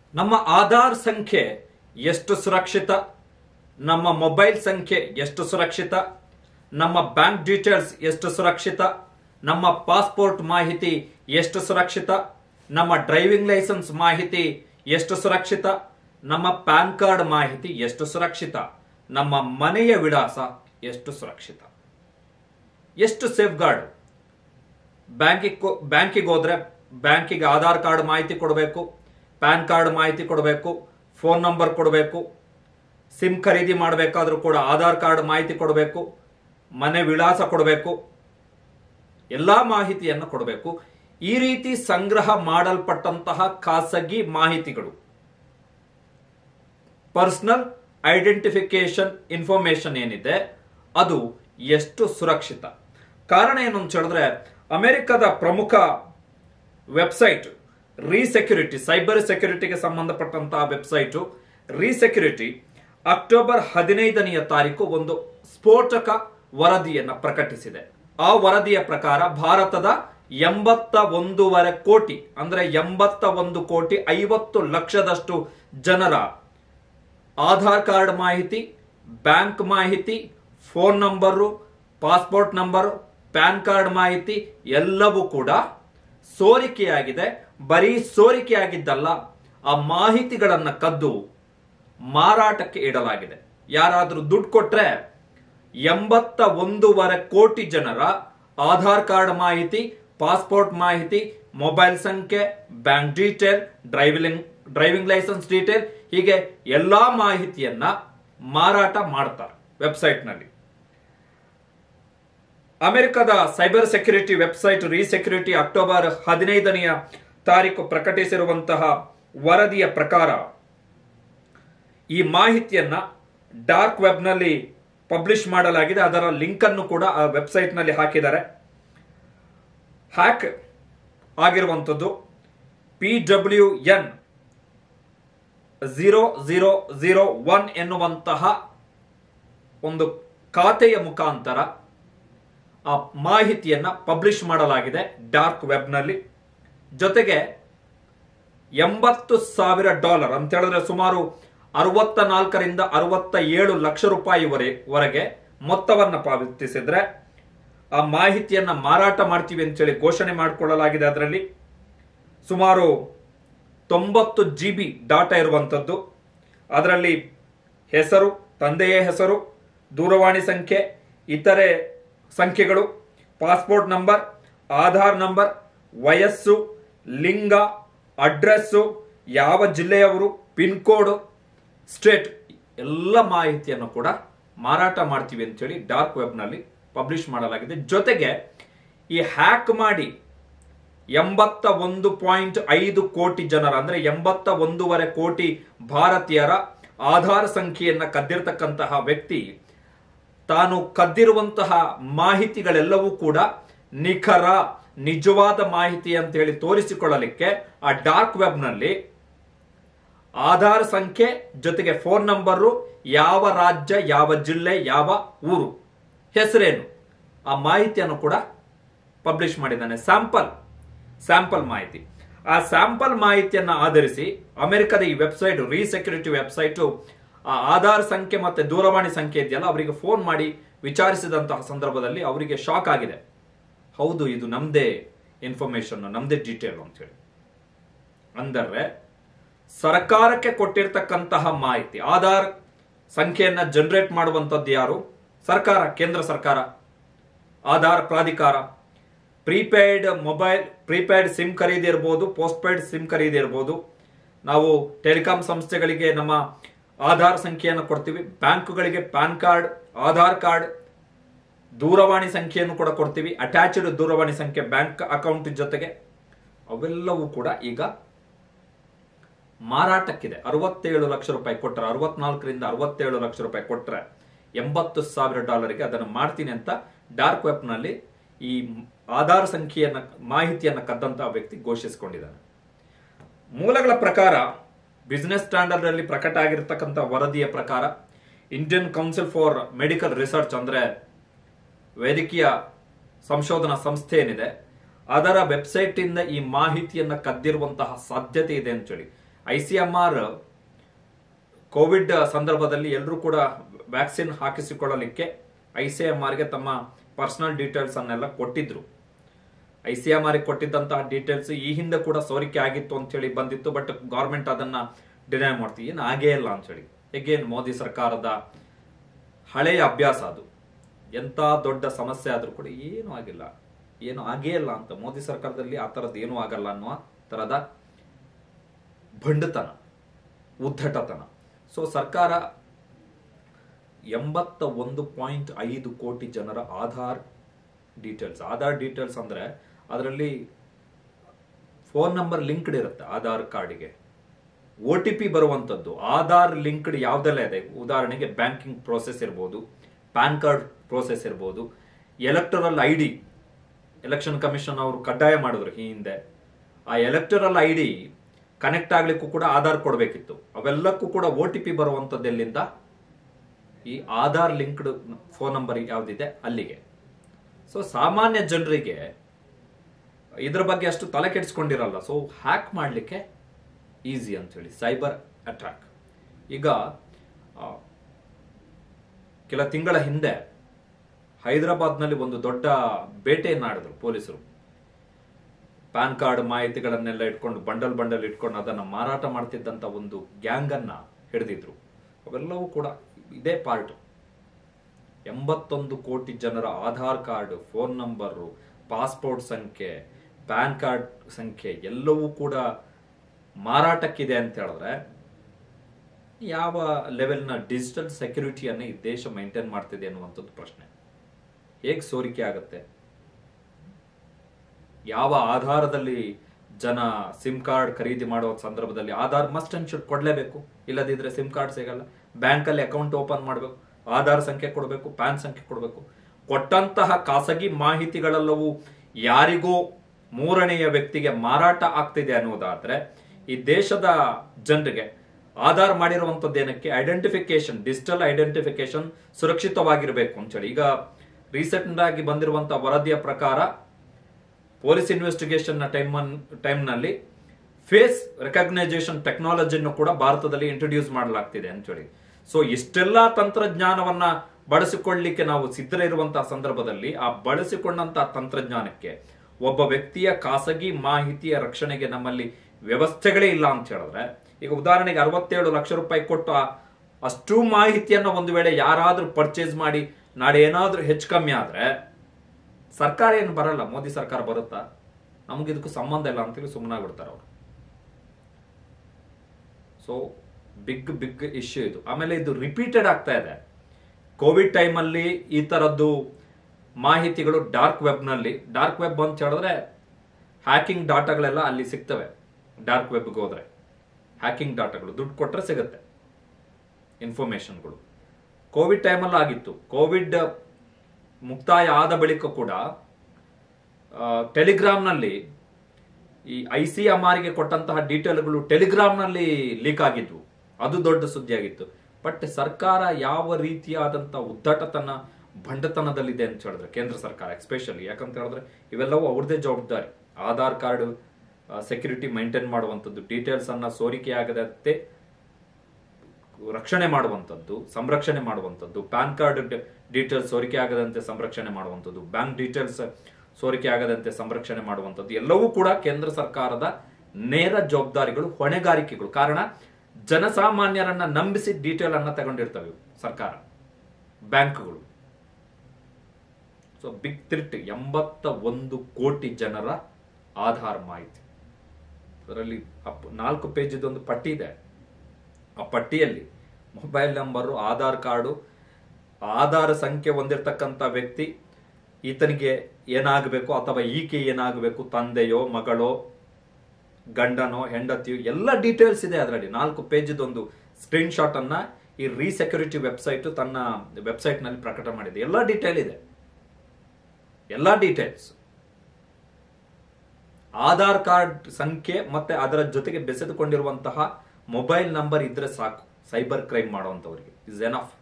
ನಮ್ಮ ಆಧಾರ್ ಸಂಖ್ಯೆ ಎಷ್ಟು ಸುರಕ್ಷಿತ ನಮ್ಮ ಮೊಬೈಲ್ ಸಂಖ್ಯೆ ಎಷ್ಟು ಸುರಕ್ಷಿತ ನಮ್ಮ ಬ್ಯಾಂಕ್ ಡೀಟೇಲ್ಸ್ ಎಷ್ಟು ಸುರಕ್ಷಿತ ನಮ್ಮ ಪಾಸ್ಪೋರ್ಟ್ ಮಾಹಿತಿ ಎಷ್ಟು ಸುರಕ್ಷಿತ ನಮ್ಮ ಡ್ರೈವಿಂಗ್ ಲೈಸೆನ್ಸ್ ಮಾಹಿತಿ ಎಷ್ಟು ಸುರಕ್ಷಿತ ನಮ್ಮ ಪ್ಯಾನ್ ಕಾರ್ಡ್ ಮಾಹಿತಿ ಎಷ್ಟು ಸುರಕ್ಷಿತ ನಮ್ಮ ಮನೆಯ ವಿಳಾಸ ಎಷ್ಟು ಸುರಕ್ಷಿತ ಎಷ್ಟು ಸೇಫ್ ಗಾರ್ಡ್ ಬ್ಯಾಂಕಿಗೆ ಬ್ಯಾಂಕಿಗೆ ಹೋದ್ರೆ ಬ್ಯಾಂಕಿಗೆ ಆಧಾರ್ ಕಾರ್ಡ್ ಮಾಹಿತಿ ಕೊಡಬೇಕು ಪ್ಯಾನ್ ಕಾರ್ಡ್ ಮಾಹಿತಿ ಕೊಡಬೇಕು ಫೋನ್ ನಂಬರ್ ಕೊಡಬೇಕು ಸಿಮ್ ಖರೀದಿ ಮಾಡಬೇಕಾದ್ರೂ ಕೂಡ ಆಧಾರ್ ಕಾರ್ಡ್ ಮಾಹಿತಿ ಕೊಡಬೇಕು ಮನೆ ವಿಳಾಸ ಕೊಡಬೇಕು ಎಲ್ಲ ಮಾಹಿತಿಯನ್ನು ಕೊಡಬೇಕು ಈ ರೀತಿ ಸಂಗ್ರಹ ಮಾಡಲ್ಪಟ್ಟಂತಹ ಖಾಸಗಿ ಮಾಹಿತಿಗಳು ಪರ್ಸನಲ್ ಐಡೆಂಟಿಫಿಕೇಶನ್ ಇನ್ಫಾರ್ಮೇಶನ್ ಏನಿದೆ ಅದು ಎಷ್ಟು ಸುರಕ್ಷಿತ ಕಾರಣ ಏನು ಅಂತ ಹೇಳಿದ್ರೆ ಅಮೆರಿಕದ ಪ್ರಮುಖ ವೆಬ್ಸೈಟ್ ರೀಸೆಕ್ಯೂರಿಟಿ ಸೈಬರ್ ಸೆಕ್ಯೂರಿಟಿಗೆ ಸಂಬಂಧಪಟ್ಟಂತಹ ವೆಬ್ಸೈಟ್ ರೀಸೆಕ್ಯೂರಿಟಿ ಅಕ್ಟೋಬರ್ ಹದಿನೈದನೆಯ ತಾರೀಕು ಒಂದು ಸ್ಫೋಟಕ ವರದಿಯನ್ನ ಪ್ರಕಟಿಸಿದೆ ಆ ವರದಿಯ ಪ್ರಕಾರ ಭಾರತದ ಎಂಬತ್ತ ಒಂದೂವರೆ ಕೋಟಿ ಅಂದ್ರೆ ಎಂಬತ್ತ ಒಂದು ಕೋಟಿ ಐವತ್ತು ಲಕ್ಷದಷ್ಟು ಜನರ ಆಧಾರ್ ಕಾರ್ಡ್ ಮಾಹಿತಿ ಬ್ಯಾಂಕ್ ಮಾಹಿತಿ phone number passport number PAN card ಮಾಹಿತಿ ಎಲ್ಲವೂ ಕೂಡ ಸೋರಿಕೆಯಾಗಿದೆ ಬರೀ ಸೋರಿಕೆಯಾಗಿದ್ದಲ್ಲ ಆ ಮಾಹಿತಿಗಳನ್ನ ಕದ್ದು ಮಾರಾಟಕ್ಕೆ ಇಡಲಾಗಿದೆ ಯಾರಾದ್ರೂ ದುಡ್ಡು ಕೊಟ್ರೆ ಎಂಬತ್ತ ಒಂದೂವರೆ ಕೋಟಿ ಜನರ ಆಧಾರ್ ಕಾರ್ಡ್ ಮಾಹಿತಿ ಪಾಸ್ಪೋರ್ಟ್ ಮಾಹಿತಿ ಮೊಬೈಲ್ ಸಂಖ್ಯೆ bank detail driving driving licence detail ಹೀಗೆ ಎಲ್ಲಾ ಮಾಹಿತಿಯನ್ನ ಮಾರಾಟ ಮಾಡ್ತಾರೆ ವೆಬ್ಸೈಟ್ ನಲ್ಲಿ ಅಮೆರಿಕದ cyber security website Resecurity October ಹದಿನೈದನೆಯ ತಾರೀಕು ಪ್ರಕಟಿಸಿರುವಂತಹ ವರದಿಯ ಪ್ರಕಾರ ಈ ಮಾಹಿತಿಯನ್ನ ಡಾರ್ಕ್ ವೆಬ್ ನಲ್ಲಿ ಪಬ್ಲಿಷ್ ಮಾಡಲಾಗಿದೆ ಅದರ ಲಿಂಕ್ ಅನ್ನು ಕೂಡ ಆ ವೆಬ್ಸೈಟ್ ನಲ್ಲಿ ಹಾಕಿದ್ದಾರೆ ಹ್ಯಾಕ್ ಆಗಿರುವಂಥದ್ದು P W N zero zero zero one ಎನ್ನುವಂತಹ ಒಂದು ಖಾತೆಯ ಮುಖಾಂತರ ಆ ಮಾಹಿತಿಯನ್ನ ಪಬ್ಲಿಷ್ ಮಾಡಲಾಗಿದೆ ಡಾರ್ಕ್ ವೆಬ್ನಲ್ಲಿ ಜೊತೆಗೆ ಎಂಬತ್ತು ಸಾವಿರ ಡಾಲರ್ ಅಂತ ಹೇಳಿದ್ರೆ ಸುಮಾರು ಅರವತ್ತ ನಾಲ್ಕರಿಂದ ಅರವತ್ತ ಏಳು ಲಕ್ಷ ರೂಪಾಯಿ ವರೆಗೆ ಮೊತ್ತವನ್ನ ಪಾವತಿಸಿದ್ರೆ ಆ ಮಾಹಿತಿಯನ್ನ ಮಾರಾಟ ಮಾಡ್ತೀವಿ ಅಂತೇಳಿ ಘೋಷಣೆ ಮಾಡಿಕೊಳ್ಳಲಾಗಿದೆ ಅದರಲ್ಲಿ ಸುಮಾರು ತೊಂಬತ್ತು ಜಿ ಬಿ ಡಾಟಾ ಇರುವಂಥದ್ದು ಅದರಲ್ಲಿ ಹೆಸರು ತಂದೆಯ ಹೆಸರು ದೂರವಾಣಿ ಸಂಖ್ಯೆ ಇತರೆ ಸಂಖ್ಯೆಗಳು ಪಾಸ್ಪೋರ್ಟ್ ನಂಬರ್ ಆಧಾರ್ ನಂಬರ್ ವಯಸ್ಸು ಲಿಂಗ ಅಡ್ರೆಸ್ಸು ಯಾವ ಜಿಲ್ಲೆಯವರು ಪಿನ್ ಕೋಡ್ ಸ್ಟೇಟ್ ಎಲ್ಲ ಮಾಹಿತಿಯನ್ನು ಕೂಡ ಮಾರಾಟ ಮಾಡ್ತೀವಿ ಅಂತೇಳಿ ಡಾರ್ಕ್ ವೆಬ್ನಲ್ಲಿ ಪಬ್ಲಿಷ್ ಮಾಡಲಾಗಿದೆ ಜೊತೆಗೆ ಈ ಹ್ಯಾಕ್ ಮಾಡಿ ಎಂಬತ್ತ ಒಂದು ಪಾಯಿಂಟ್ ಐದು ಕೋಟಿ ಜನರ ಅಂದ್ರೆ ಎಂಬತ್ತ ಒಂದೂವರೆ ಕೋಟಿ ಭಾರತೀಯರ ಆಧಾರ್ ಸಂಖ್ಯೆಯನ್ನ ಕದ್ದಿರ್ತಕ್ಕಂತಹ ವ್ಯಕ್ತಿ ತಾನು ಕದ್ದಿರುವಂತಹ ಮಾಹಿತಿಗಳೆಲ್ಲವೂ ಕೂಡ ನಿಖರ ನಿಜವಾದ ಮಾಹಿತಿ ಅಂತ ಹೇಳಿ ತೋರಿಸಿಕೊಳ್ಳಲಿಕ್ಕೆ ಆ ಡಾರ್ಕ್ ವೆಬ್ನಲ್ಲಿ ಆಧಾರ್ ಸಂಖ್ಯೆ ಜೊತೆಗೆ ಫೋನ್ ನಂಬರು ಯಾವ ರಾಜ್ಯ ಯಾವ ಜಿಲ್ಲೆ ಯಾವ ಊರು ಹೆಸರೇನು ಆ ಮಾಹಿತಿಯನ್ನು ಕೂಡ ಪಬ್ಲಿಷ್ ಮಾಡಿದ್ದಾನೆ ಸ್ಯಾಂಪಲ್ ಸ್ಯಾಂಪಲ್ ಮಾಹಿತಿ ಆ ಸ್ಯಾಂಪಲ್ ಮಾಹಿತಿಯನ್ನ ಆಧರಿಸಿ ಅಮೆರಿಕದ ಈ ವೆಬ್ಸೈಟ್ ರೀಸೆಕ್ಯೂರಿಟಿ ವೆಬ್ಸೈಟ್ ಆ ಆಧಾರ್ ಸಂಖ್ಯೆ ಮತ್ತೆ ದೂರವಾಣಿ ಸಂಖ್ಯೆ ಇದೆಯಲ್ಲ ಅವರಿಗೆ ಫೋನ್ ಮಾಡಿ ವಿಚಾರಿಸಿದಂತಹ ಸಂದರ್ಭದಲ್ಲಿ ಅವರಿಗೆ ಶಾಕ್ ಆಗಿದೆ ಹೌದು ಇದು ನಮ್ದೇ ಇನ್ಫಾರ್ಮೇಶನ್ ನಮ್ದೇ ಡೀಟೇಲ್ ಅಂತ ಹೇಳಿ ಅಂದರೆ ಸರ್ಕಾರಕ್ಕೆ ಕೊಟ್ಟಿರ್ತಕ್ಕಂತಹ ಮಾಹಿತಿ ಆಧಾರ್ ಸಂಖ್ಯೆಯನ್ನ ಜನರೇಟ್ ಮಾಡುವಂತದ್ದು ಯಾರು ಸರ್ಕಾರ ಕೇಂದ್ರ ಸರ್ಕಾರ ಆಧಾರ್ ಪ್ರಾಧಿಕಾರ ಪ್ರೀಪೇಯ್ಡ್ ಮೊಬೈಲ್ ಪ್ರೀಪೇಯ್ಡ್ ಸಿಮ್ ಖರೀದಿ ಇರ್ಬೋದು ಪೋಸ್ಟ್ ಪೇಯ್ಡ್ ಸಿಮ್ ಖರೀದಿ ಇರ್ಬೋದು ನಾವು ಟೆಲಿಕಾಂ ಸಂಸ್ಥೆಗಳಿಗೆ ನಮ್ಮ ಆಧಾರ್ ಸಂಖ್ಯೆಯನ್ನು ಕೊಡ್ತೀವಿ ಬ್ಯಾಂಕುಗಳಿಗೆ ಪ್ಯಾನ್ ಕಾರ್ಡ್ ಆಧಾರ್ ಕಾರ್ಡ್ ದೂರವಾಣಿ ಸಂಖ್ಯೆಯನ್ನು ಕೂಡ ಕೊಡ್ತೀವಿ ಅಟ್ಯಾಚ್ಡ್ ದೂರವಾಣಿ ಸಂಖ್ಯೆ ಬ್ಯಾಂಕ್ ಅಕೌಂಟ್ ಜೊತೆಗೆ ಅವೆಲ್ಲವೂ ಕೂಡ ಈಗ ಮಾರಾಟಕ್ಕಿದೆ ಅರವತ್ತೇಳು ಲಕ್ಷ ರೂಪಾಯಿ ಕೊಟ್ಟರೆ ಅರವತ್ನಾಲ್ಕರಿಂದ ಅರವತ್ತೇಳು ಲಕ್ಷ ರೂಪಾಯಿ ಕೊಟ್ಟರೆ ಎಂಬತ್ತು ಸಾವಿರ ಡಾಲರ್ಗೆ ಅದನ್ನು ಮಾಡ್ತೀನಿ ಅಂತ ಡಾರ್ಕ್ ವೆಬ್ನಲ್ಲಿ ಈ ಆಧಾರ್ ಸಂಖ್ಯೆಯನ್ನ ಮಾಹಿತಿಯನ್ನ ಕದ್ದಂತಹ ವ್ಯಕ್ತಿ ಘೋಷಿಸಿಕೊಂಡಿದ್ದಾನೆ ಮೂಲಗಳ ಪ್ರಕಾರ ಬಿಸಿನೆಸ್ ಸ್ಟ್ಯಾಂಡರ್ಡ್ ಅಲ್ಲಿ ಪ್ರಕಟ ಆಗಿರ್ತಕ್ಕಂಥ ವರದಿಯ ಪ್ರಕಾರ Indian council for medical research ಅಂದ್ರೆ ವೈದ್ಯಕೀಯ ಸಂಶೋಧನಾ ಸಂಸ್ಥೆ ಏನಿದೆ ಅದರ ವೆಬ್ಸೈಟ್ ಇಂದ ಈ ಮಾಹಿತಿಯನ್ನ ಕದ್ದಿರುವಂತಹ ಸಾಧ್ಯತೆ ಇದೆ ಅಂತೇಳಿ I C M R COVID ಸಂದರ್ಭದಲ್ಲಿ ಎಲ್ಲರೂ ಕೂಡ ವ್ಯಾಕ್ಸಿನ್ ಹಾಕಿಸಿಕೊಳ್ಳಲಿಕ್ಕೆ ಐ ಸಿ ಎಂ ಆರ್ಗೆ ತಮ್ಮ ಪರ್ಸನಲ್ ಡೀಟೇಲ್ಸ್ ಅನ್ನೆಲ್ಲ ಕೊಟ್ಟಿದ್ರು ಐ ಸಿ ಎಂ ಆರ್ ಕೊಟ್ಟಿದ್ದಂತಹ ಡೀಟೇಲ್ಸ್ ಈ ಹಿಂದೆ ಕೂಡ ಸೋರಿಕೆ ಆಗಿತ್ತು ಅಂತ ಹೇಳಿ ಬಂದಿತ್ತು ಬಟ್ ಗೌರ್ಮೆಂಟ್ ಅದನ್ನ ಡಿನೈ ಮಾಡ್ತೀವಿ ಏನು ಆಗೇ ಇಲ್ಲ ಅಂತ ಹೇಳಿ ಎಗೇನ್ ಮೋದಿ ಸರ್ಕಾರದ ಹಳೆಯ ಅಭ್ಯಾಸ ಅದು ಎಂತ ದೊಡ್ಡ ಸಮಸ್ಯೆ ಆದ್ರೂ ಕೂಡ ಏನೂ ಆಗಿಲ್ಲ ಏನು ಆಗೇ ಇಲ್ಲ ಅಂತ ಮೋದಿ ಸರ್ಕಾರದಲ್ಲಿ ಆ ಥರದ್ದು ಏನೂ ಆಗಲ್ಲ ಅನ್ನುವ ತರದ ಭಂಡತನ ಉದ್ದಟತನ ಸೊ ಸರ್ಕಾರ ಎಂಬತ್ತ ಒಂದು ಪಾಯಿಂಟ್ ಐದು ಕೋಟಿ ಜನರ ಆಧಾರ್ ಡೀಟೇಲ್ಸ್ ಆಧಾರ್ ಡೀಟೇಲ್ಸ್ ಅಂದ್ರೆ ಅದರಲ್ಲಿ ಫೋನ್ ನಂಬರ್ ಲಿಂಕ್ಡ್ ಇರುತ್ತೆ ಆಧಾರ್ ಕಾರ್ಡಿಗೆ ಒ ಟಿ ಪಿ ಬರುವಂಥದ್ದು ಆಧಾರ್ ಲಿಂಕ್ಡ್ ಯಾವ್ದೆಲ್ಲ ಇದೆ ಉದಾಹರಣೆಗೆ ಬ್ಯಾಂಕಿಂಗ್ ಪ್ರೋಸೆಸ್ ಇರ್ಬೋದು ಪ್ಯಾನ್ ಕಾರ್ಡ್ ಪ್ರೋಸೆಸ್ ಇರ್ಬೋದು electoral I D election commission ಅವರು ಕಡ್ಡಾಯ ಮಾಡಿದ್ರು ಈ ಹಿಂದೆ ಆ ಎಲೆಕ್ಟರಲ್ ಐ ಡಿ ಕನೆಕ್ಟ್ ಆಗ್ಲಿಕ್ಕೂ ಕೂಡ ಆಧಾರ್ ಕೊಡಬೇಕಿತ್ತು ಅವೆಲ್ಲಕ್ಕೂ ಕೂಡ ಒ ಟಿ ಪಿ ಬರುವಂಥದ್ದು ಎಲ್ಲಿಂದ ಈ ಆಧಾರ್ ಲಿಂಕ್ಡ್ ಫೋನ್ ನಂಬರ್ ಯಾವ್ದಿದೆ ಅಲ್ಲಿಗೆ ಸೊ ಸಾಮಾನ್ಯ ಜನರಿಗೆ ಇದ್ರ ಬಗ್ಗೆ ಅಷ್ಟು ತಲೆ ಕೆಡಿಸ್ಕೊಂಡಿರಲ್ಲ ಸೊ ಹ್ಯಾಕ್ ಮಾಡಲಿಕ್ಕೆ ಈಸಿ ಅಂತ ಹೇಳಿ ಸೈಬರ್ ಅಟ್ಯಾಕ್ ಈಗ ಆ, ಕೆಲ ತಿಂಗಳ ಹಿಂದೆ ಹೈದರಾಬಾದ್ನಲ್ಲಿ ಒಂದು ದೊಡ್ಡ ಬೇಟೆಯನ್ನು ಆಡಿದ್ರು ಪೊಲೀಸರು ಪ್ಯಾನ್ ಕಾರ್ಡ್ ಮಾಹಿತಿಗಳನ್ನೆಲ್ಲ ಇಟ್ಕೊಂಡು ಬಂಡಲ್ ಬಂಡಲ್ ಇಟ್ಕೊಂಡು ಅದನ್ನ ಮಾರಾಟ ಮಾಡ್ತಿದ್ದಂತ ಒಂದು ಗ್ಯಾಂಗ್ ಅನ್ನ ಹಿಡಿದಿದ್ರು ಅವೆಲ್ಲವೂ ಕೂಡ ಇದೇ ಪಾರ್ಟ್ ಎಂಬತ್ತೊಂದು ಕೋಟಿ ಜನರ Aadhaar card phone number passport ಸಂಖ್ಯೆ ಪ್ಯಾನ್ ಕಾರ್ಡ್ ಸಂಖ್ಯೆ ಎಲ್ಲವೂ ಕೂಡ ಮಾರಾಟಕ್ಕಿದೆ ಅಂತ ಹೇಳಿದ್ರೆ ಯಾವ ಲೆವೆಲ್ನ ಡಿಜಿಟಲ್ ಸೆಕ್ಯೂರಿಟಿಯನ್ನು ಈ ದೇಶ ಮೈಂಟೈನ್ ಮಾಡ್ತಿದೆ ಅನ್ನುವಂಥದ್ದು ಪ್ರಶ್ನೆ ಹೇಗೆ ಸೋರಿಕೆ ಆಗುತ್ತೆ ಯಾವ ಆಧಾರದಲ್ಲಿ ಜನ ಸಿಮ್ ಕಾರ್ಡ್ ಖರೀದಿ ಮಾಡುವ ಸಂದರ್ಭದಲ್ಲಿ ಆಧಾರ್ ಮಸ್ಟ್ ಅಂಡ್ ಶುಡ್ ಕೊಡ್ಲೇಬೇಕು ಇಲ್ಲದಿದ್ರೆ ಸಿಮ್ ಕಾರ್ಡ್ ಸಿಗಲ್ಲ ಬ್ಯಾಂಕಲ್ಲಿ ಅಕೌಂಟ್ ಓಪನ್ ಮಾಡಬೇಕು ಆಧಾರ್ ಸಂಖ್ಯೆ ಕೊಡಬೇಕು ಪ್ಯಾನ್ ಸಂಖ್ಯೆ ಕೊಡಬೇಕು ಕೊಟ್ಟಂತಹ ಖಾಸಗಿ ಮಾಹಿತಿಗಳೆಲ್ಲವೂ ಯಾರಿಗೋ ಮೂರನೆಯ ವ್ಯಕ್ತಿಗೆ ಮಾರಾಟ ಆಗ್ತಿದೆ ಅನ್ನೋದಾದ್ರೆ ಈ ದೇಶದ ಜನರಿಗೆ ಆಧಾರ್ ಮಾಡಿರುವಂತದ್ದು ಏನಕ್ಕೆ ಐಡೆಂಟಿಫಿಕೇಶನ್ ಡಿಜಿಟಲ್ ಐಡೆಂಟಿಫಿಕೇಶನ್ ಸುರಕ್ಷಿತವಾಗಿರಬೇಕು ಅಂತೇಳಿ ಈಗ ರೀಸೆಂಟ್ ಆಗಿ ಬಂದಿರುವಂತಹ ವರದಿಯ ಪ್ರಕಾರ ಪೊಲೀಸ್ ಇನ್ವೆಸ್ಟಿಗೇಷನ್ ಟೈಮ್ ಟೈಮ್ನಲ್ಲಿ ಫೇಸ್ ರೆಕಗ್ನೈಸೇಷನ್ ಟೆಕ್ನಾಲಜಿಯನ್ನು ಕೂಡ ಭಾರತದಲ್ಲಿ ಇಂಟ್ರೊಡ್ಯೂಸ್ ಮಾಡಲಾಗ್ತಿದೆ ಅಂತೇಳಿ ಸೊ ಇಷ್ಟೆಲ್ಲಾ ತಂತ್ರಜ್ಞಾನವನ್ನ ಬಳಸಿಕೊಳ್ಳಲಿಕ್ಕೆ ನಾವು ಸಿದ್ಧ ಇರುವಂತಹ ಸಂದರ್ಭದಲ್ಲಿ ಆ ಬಳಸಿಕೊಂಡಂತಹ ತಂತ್ರಜ್ಞಾನಕ್ಕೆ ಒಬ್ಬ ವ್ಯಕ್ತಿಯ ಖಾಸಗಿ ಮಾಹಿತಿಯ ರಕ್ಷಣೆಗೆ ನಮ್ಮಲ್ಲಿ ವ್ಯವಸ್ಥೆಗಳೇ ಇಲ್ಲ ಅಂತ ಹೇಳಿದ್ರೆ ಈಗ ಉದಾಹರಣೆಗೆ ಅರವತ್ತೇಳು ಲಕ್ಷ ರೂಪಾಯಿ ಕೊಟ್ಟು ಆ- ಅಷ್ಟು ಮಾಹಿತಿಯನ್ನ ಒಂದು ವೇಳೆ ಯಾರಾದ್ರೂ ಪರ್ಚೇಸ್ ಮಾಡಿ ನಾಳೆ ಏನಾದ್ರೂ ಹೆಚ್ಚು ಕಮ್ಮಿ ಆದ್ರೆ ಸರ್ಕಾರ ಏನು ಬರಲ್ಲ ಮೋದಿ ಸರ್ಕಾರ ಬರುತ್ತಾ ನಮ್ಗೆ ಇದಕ್ಕೂ ಸಂಬಂಧ ಇಲ್ಲ ಅಂತೇಳಿ ಸುಮ್ಮನಾಗ್ಬಿಡ್ತಾರೆ ಅವರು ಸೊ ಬಿಗ್ ಬಿಗ್ ಇಶ್ಯೂ ಇದು ಆಮೇಲೆ ಇದು ರಿಪೀಟೆಡ್ ಆಗ್ತಾ ಇದೆ ಕೋವಿಡ್ ಟೈಮಲ್ಲಿ ಈ ತರದ್ದು ಮಾಹಿತಿಗಳು ಡಾರ್ಕ್ ವೆಬ್ನಲ್ಲಿ ಡಾರ್ಕ್ ವೆಬ್ ಅಂತ ಹೇಳಿದ್ರೆ ಹ್ಯಾಕಿಂಗ್ ಡಾಟಾಗಳೆಲ್ಲ ಅಲ್ಲಿ ಸಿಗ್ತವೆ ಡಾರ್ಕ್ ವೆಬ್ಗೆ ಹೋದ್ರೆ ಹ್ಯಾಕಿಂಗ್ ಡಾಟಾಗಳು ದುಡ್ಡು ಕೊಟ್ಟರೆ ಸಿಗುತ್ತೆ ಇನ್ಫಾರ್ಮೇಶನ್ಗಳು ಕೋವಿಡ್ ಟೈಮಲ್ಲಿ ಆಗಿತ್ತು ಕೋವಿಡ್ ಮುಕ್ತಾಯ ಆದ ಬಳಿಕ ಕೂಡ ಆ, ಟೆಲಿಗ್ರಾಮ್ನಲ್ಲಿ ಈ ಐ ಸಿ ಎಂ ಆರ್ಗೆ ಕೊಟ್ಟಂತಹ ಡೀಟೇಲ್ಗಳು ಟೆಲಿಗ್ರಾಮ್ನಲ್ಲಿ ಲೀಕ್ ಆಗಿದ್ವು ಅದು ದೊಡ್ಡ ಸುದ್ದಿ ಆಗಿತ್ತು ಬಟ್ ಸರ್ಕಾರ ಯಾವ ರೀತಿಯಾದಂತಹ ಉದ್ದಟತನ ಭಂಡತನದಲ್ಲಿದೆ ಅಂತ ಹೇಳಿದ್ರೆ ಕೇಂದ್ರ ಸರ್ಕಾರ ಎಸ್ಪೆಷಲಿ ಯಾಕಂತ ಹೇಳಿದ್ರೆ ಇವೆಲ್ಲವೂ ಅವ್ರದೇ ಜವಾಬ್ದಾರಿ ಆಧಾರ್ ಕಾರ್ಡ್ ಸೆಕ್ಯೂರಿಟಿ ಮೈಂಟೈನ್ ಮಾಡುವಂಥದ್ದು ಡೀಟೇಲ್ಸ್ ಅನ್ನ ಸೋರಿಕೆ ಆಗದಂತೆ ರಕ್ಷಣೆ ಮಾಡುವಂಥದ್ದು ಸಂರಕ್ಷಣೆ ಮಾಡುವಂಥದ್ದು ಪ್ಯಾನ್ ಕಾರ್ಡ್ ಡೀಟೇಲ್ಸ್ ಸೋರಿಕೆ ಆಗದಂತೆ ಸಂರಕ್ಷಣೆ ಮಾಡುವಂಥದ್ದು ಬ್ಯಾಂಕ್ ಡೀಟೇಲ್ಸ್ ಸೋರಿಕೆ ಆಗದಂತೆ ಸಂರಕ್ಷಣೆ ಮಾಡುವಂಥದ್ದು ಎಲ್ಲವೂ ಕೂಡ ಕೇಂದ್ರ ಸರ್ಕಾರದ ನೇರ ಜವಾಬ್ದಾರಿಗಳು ಹೊಣೆಗಾರಿಕೆಗಳು ಕಾರಣ ಜನಸಾಮಾನ್ಯರನ್ನ ನಂಬಿಸಿ ಡೀಟೇಲ್ ಅನ್ನ ತಗೊಂಡಿರ್ತವೆ ಇವು, ಸರ್ಕಾರ ಬ್ಯಾಂಕ್ಗಳು ಸೊ ಬಿಗ್ ತ್ರಿಟ್ ಎಂಬತ್ತ ಒಂದು ಕೋಟಿ ಜನರ ಆಧಾರ್ ಮಾಹಿತಿ ಅದರಲ್ಲಿ ಅಪ್- ನಾಲ್ಕು ಪೇಜ್ ಒಂದು ಪಟ್ಟಿ ಇದೆ ಆ ಪಟ್ಟಿಯಲ್ಲಿ mobile number Aadhaar card Aadhaar ಸಂಖ್ಯೆ ಹೊಂದಿರತಕ್ಕಂಥ ವ್ಯಕ್ತಿ ಈತನಿಗೆ ಏನಾಗಬೇಕು ಅಥವಾ ಈಕೆ ಏನಾಗಬೇಕು ತಂದೆಯೋ ಮಗಳೋ ಗಂಡನೋ ಹೆಂಡತಿಯೋ ಎಲ್ಲ ಡೀಟೇಲ್ಸ್ ಇದೆ ಅದರಲ್ಲಿ ನಾಲ್ಕು ಪೇಜಿದೊಂದು ಸ್ಕ್ರೀನ್ ಶಾಟ್ ಅನ್ನ ಈ ರೀಸೆಕ್ಯೂರಿಟಿ ವೆಬ್ಸೈಟ್ ತನ್ನ ವೆಬ್ಸೈಟ್ ನಲ್ಲಿ ಪ್ರಕಟ ಮಾಡಿದೆ ಎಲ್ಲ ಡೀಟೇಲ್ ಇದೆ ಎಲ್ಲ ಡೀಟೇಲ್ಸ್ ಆಧಾರ್ ಕಾರ್ಡ್ ಸಂಖ್ಯೆ ಮತ್ತೆ ಅದರ ಜೊತೆಗೆ ಬೆಸೆದುಕೊಂಡಿರುವಂತಹ ಮೊಬೈಲ್ ನಂಬರ್ ಇದ್ರೆ ಸಾಕು ಸೈಬರ್ ಕ್ರೈಮ್ ಮಾಡುವಂತವರಿಗೆ ಇಸ್ ಎನಫ್